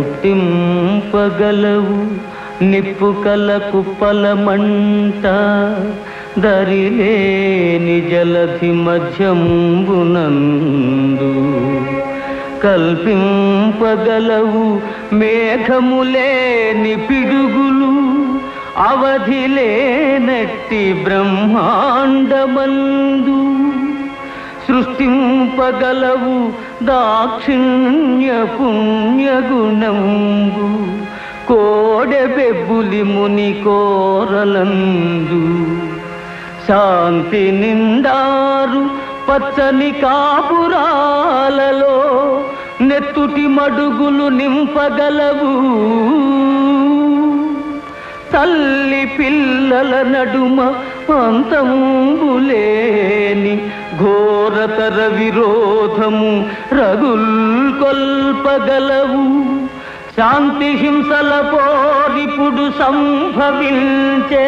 పుట్టింపగలవు నిప్పు కల కుప్పల మంట దరిలేని జలధి మధ్యంబునందు కల్పింపగలవు మేఘములేని పిడుగులు అవధిలేనట్టి బ్రహ్మాండమందు సృష్టింపగలవు దాక్షిణ్య పుణ్యగుణంబు కోడెబెబ్బులి ముని కోరలందు శాంతి నిండారు పచ్చని కాపురాలలో నెత్తుటి మడుగులు నింపగలవు తల్లి పిల్లల నడుమ అంతంబులేని ఘోరతర విరోధము రగుల్ కొల్పగలవు శాంతి హింసల పోరిపుడు సంభవించే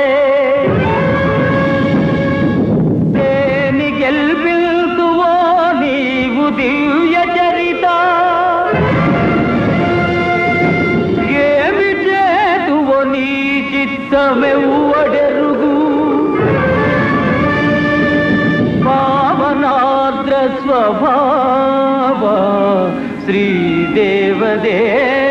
దేని గెల్పిల్తువో నీవు దివ్య చరిత ఏమి చేతువో నీ చిత్తమెవ్వడెరుగు పావనాద్ర స్వభావ శ్రీదేవదే